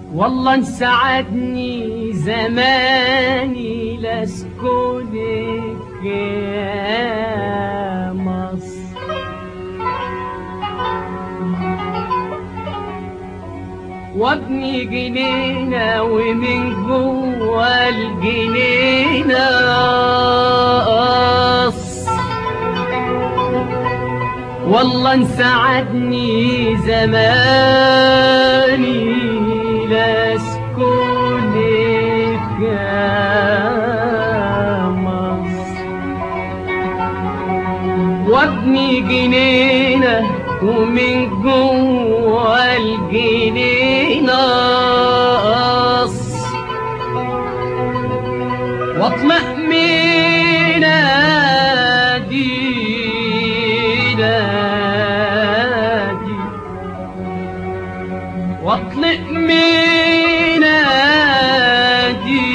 والله انسعدني زماني لاسكنك يا مصر وابني جنينة ومن جوا الجنينة قص والله انسعدني زماني لاسكنك يا مصر وابني جنينة ومن جوا الجنينة قص واطلع من نادي نادي واطلع من نادي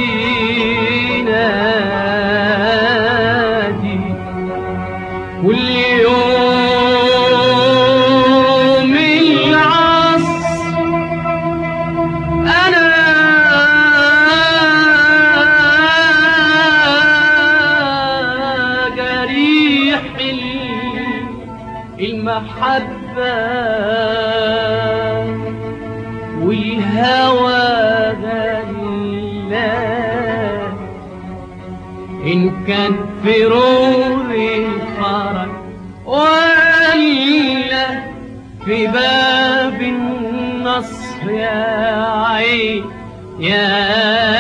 نادي واليوم العصر أنا جريح المحبة والهوى غلان إن كان في روحي فرج ولا في باب النصر يا عين يا